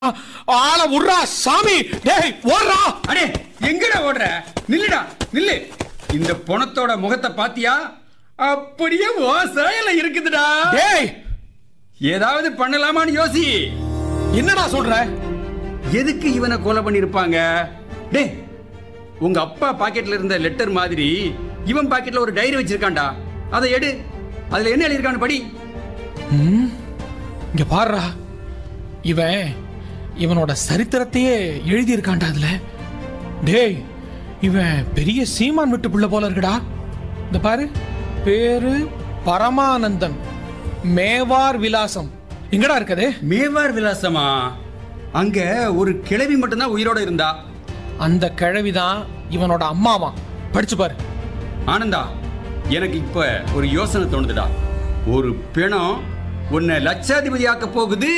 ஆள விட்றா சாமி டேய் ஓடுறா அடே எங்கடா ஓடுற நில்லுடா நில்லு இந்த பொணத்தோட முகத்தை பாத்தியா அப்படியே ஓ சாயல இருக்குதுடா டேய் ஏதாவது பண்ணலாமான்னு யோசி என்னடா சொல்ற எதுக்கு இவனை கொலை பண்ணிருப்பாங்க டே உங்க அப்பா பாக்கெட்ல இருந்த லெட்டர் மாதிரி இவன் பாக்கெட்ல ஒரு டைரி வச்சிருக்கான்டா அதை எடு அதுல என்ன எழுதியிருக்கான்னு படி ம், இங்க பாருடா இவன் இவனோட சரித்திரத்தையே எழுதியிருக்கான்டா அதுல டேய் இவன் பெரிய சீமான் விட்டு புள்ள போல இருக்குடா இந்த பாரு பேரு பரமானந்தன் மேவார் விலாசம் எங்கடா இருக்குது மேவார் விலாசமா அங்க ஒரு கிழவி மட்டும்தான் உயிரோட இருந்தா அந்த கிழவிதான் இவனோட அம்மாவா படிச்சு பாரு ஆனந்தா எனக்கு இப்ப ஒரு யோசனை தோணுதுடா ஒரு பிணம் உன்னை லட்சாதிபதி ஆக்க போகுது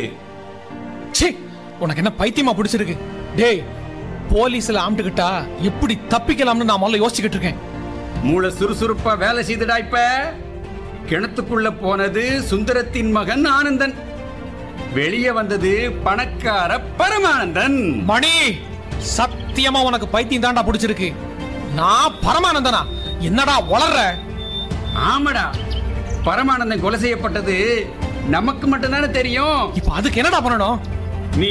ச்சீ உனக்கு என்ன பைத்தியமா பிடிச்சிருக்கு டேய் போலீஸ்ல ஆம்பிட்டுக்கிட்டா எப்படி தப்பிக்கலாம்னு நான் முதல்ல யோசிச்சுக்கிட்டு இருக்கேன் மூளை சுறுசுறுப்பா வேலை செய்துடா இப்ப கிணத்துக்குள்ள போனது சுந்தரத்தின் மகன் ஆனந்தன் வெளியே வந்தது பணக்கார பரமானந்தன் மணி சத்தியமா உனக்கு பைத்தியம் தாண்டா பிடிச்சிருக்கு நான் பரமானந்தனா என்னடா வளர்ற ஆமாடா பரமானந்தன் கொலை செய்யப்பட்டது நமக்கு மட்டும்தானே தெரியும் இப்ப அதுக்கு என்னடா பண்ணணும் நீ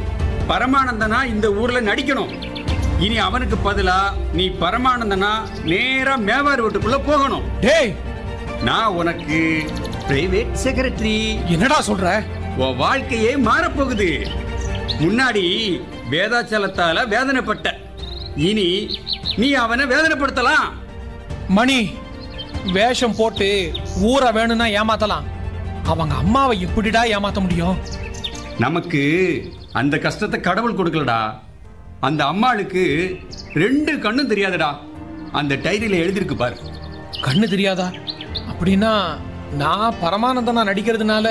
பரமானந்தனா இந்த ஊர்ல நடிக்கணும் இனி அவனுக்கு பதிலா நீ பரமானந்தனா நேரா மேவார் வீட்டுக்குள்ள போகணும் டேய் நான் உனக்கு பிரைவேட் செக்ரட்டரி என்னடா சொல்ற உன் வாழ்க்கையே மாறப்போகுது முன்னாடி வேதாச்சலத்தால வேதனைப்பட்ட இனி நீ அவனை வேதனைப்படுத்தலாம் மணி வேஷம் போட்டு ஊரை வேணும்னா ஏமாத்தலாம் அவங்க அம்மாவை எப்படிடா ஏமாத்த முடியும் நமக்கு அந்த கஷ்டத்தை கடவுள் கொடுக்கலடா அந்த அம்மாளுக்கு ரெண்டு கண்ணும் தெரியாதுடா அந்த டைரியில எழுதியிருக்கு பாரு கண்ணு தெரியாதா அப்படின்னா நான் பரமானந்தனா நடிக்கிறதுனால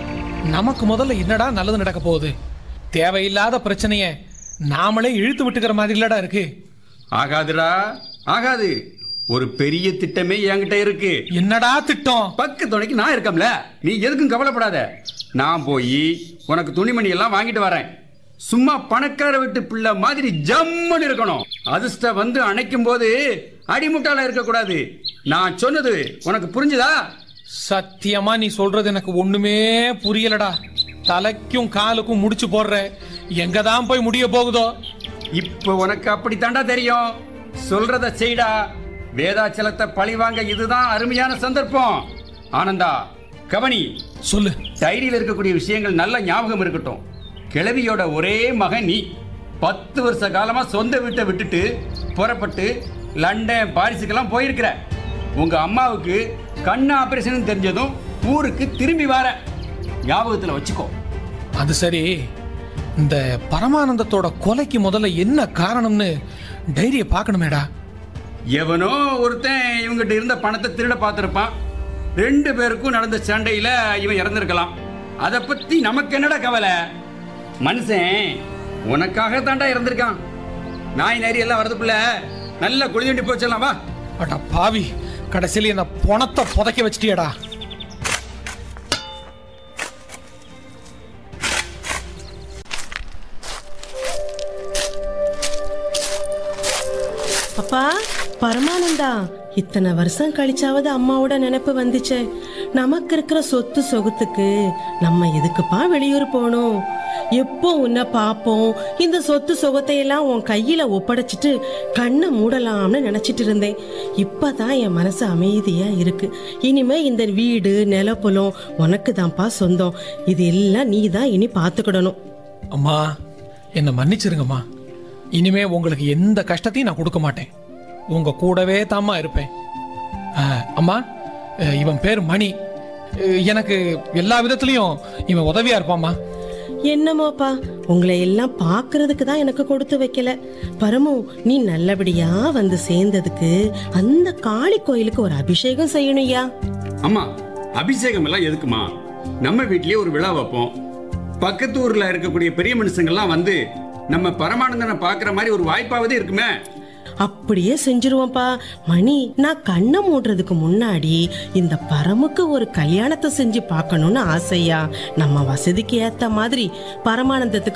நமக்கு முதல்ல என்னடா நல்லது நடக்க போகுது தேவையில்லாத பிரச்சனைய நாமளே இழுத்து விட்டுக்கிற மாதிரி இல்லடா இருக்கு ஆகாதுடா ஆகாது ஒரு பெரிய திட்டமே என்கிட்ட இருக்கு என்னடா திட்டம் பக்கு துணைக்கு நான் இருக்கம்ல நீ எதுக்கும் கவலைப்படாத நான் போய் உனக்கு துணிமணி எல்லாம் வாங்கிட்டு வரேன் சும்மா பணக்கார வீட்டு பிள்ளை மாதிரி ஜம்முன்னு இருக்கணும் அதிர்ஷ்டம் வந்து அணைக்கும் போது அடிமுட்டாளா இருக்கக்கூடாது நான் சொன்னது உனக்கு புரிஞ்சுதா சத்தியமா நீ சொல்றது எனக்கு ஒண்ணுமே புரியலடா தலைக்கும் காலுக்கும் முடிச்சு போடுற எங்க தான் போய் முடிய போகுதோ இப்ப உனக்கு அப்படித்தாண்டா தெரியும் சொல்றத செய்டா வேதாச்சலத்தை பழிவாங்க இதுதான் அருமையான சந்தர்ப்பம் ஆனந்தா கவனி சொல்லு டைரியில் இருக்கக்கூடிய விஷயங்கள் நல்ல ஞாபகம் இருக்கட்டும் கிழவியோட ஒரே மகன் நீ பத்து வருஷ காலமா சொந்த வீட்டை விட்டுட்டு புறப்பட்டு லண்டன் பாரிஸுக்கெல்லாம் போயிருக்கிற உங்க அம்மாவுக்கு கண் ஆபரேஷன் தெரிஞ்சதும் ஊருக்கு திரும்பி வர ஞாபகத்துல வச்சுக்கோ அது சரி இந்த பரமானந்தத்தோட கொலைக்கு முதல்ல என்ன காரணம்னு டைரிய பார்க்கணுமேடா எவனோ ஒருத்தன் இவங்கிட்ட இருந்த பணத்தை திருட பார்த்திருப்பான் ரெண்டு பேருக்கும் நடந்த சண்டையில இவன் இறந்திருக்கலாம் அதை பத்தி நமக்கு என்னடா கவலை மனுஷன் உனக்காக தாண்டா இறந்திருக்கான் நாய் நரி எல்லாம் வரதுக்குள்ள நல்ல குளிதண்டி போச்சலாம் வா அடா பாவி கடைசியில என்ன பணத்தை புதைக்க வச்சிட்டியடா அப்பா பரமானந்தா இத்தனை வருஷம் கழிச்சாவது அம்மாவோட நினைப்பு வந்துச்சே நமக்கு இருக்கிற சொத்து சொகுத்துக்கு நம்ம எதுக்குப்பா வெளியூர் போகணும் எப்போ உன்னை பார்ப்போம் இந்த சொத்து சொகத்தை எல்லாம் உன் கையில ஒப்படைச்சிட்டு கண்ணை மூடலாம்னு நினைச்சிட்டு இருந்தேன் இப்பதான் என் மனசு அமைதியா இருக்கு இனிமே இந்த வீடு நிலப்புலம் உனக்கு தான்ப்பா சொந்தம் இது எல்லாம் நீ தான் இனி பார்த்துக்கிடணும் அம்மா என்னை மன்னிச்சிருங்கம்மா இனிமே உங்களுக்கு எந்த கஷ்டத்தையும் நான் கொடுக்க மாட்டேன் உங்க கூடவே தாம்மா இருப்பேன் ஆ, அம்மா அஹ், இவன் பேர் மணி அஹ், எனக்கு எல்லா விதத்துலயும் இவன் உதவியா இருப்பாம்மா என்னமோப்பா உங்களை எல்லாம் பார்க்கிறதுக்கு தான் எனக்கு கொடுத்து வைக்கல பரமு நீ நல்லபடியா வந்து சேர்ந்ததுக்கு அந்த காளி கோயிலுக்கு ஒரு அபிஷேகம் செய்யணும்யா அம்மா அபிஷேகம் எல்லாம் எதுக்குமா நம்ம வீட்லயே ஒரு விழா வைப்போம் பக்கத்து ஊர்ல இருக்கக்கூடிய பெரிய மனுஷங்கள்லாம் வந்து நம்ம பரமானந்தனை பார்க்குற மாதிரி ஒரு வாய்ப்பாவது இருக்குமே அப்படியே செஞ்சிருவோம்ப்பா மணி நான் கண்ணை மூடுறதுக்கு முன்னாடி இந்த பரமுக்கு ஒரு கல்யாணத்தை செஞ்சு பார்க்கணும்னு ஆசையா நம்ம வசதிக்கு ஏத்த மாதிரி பரமானந்தத்துக்கு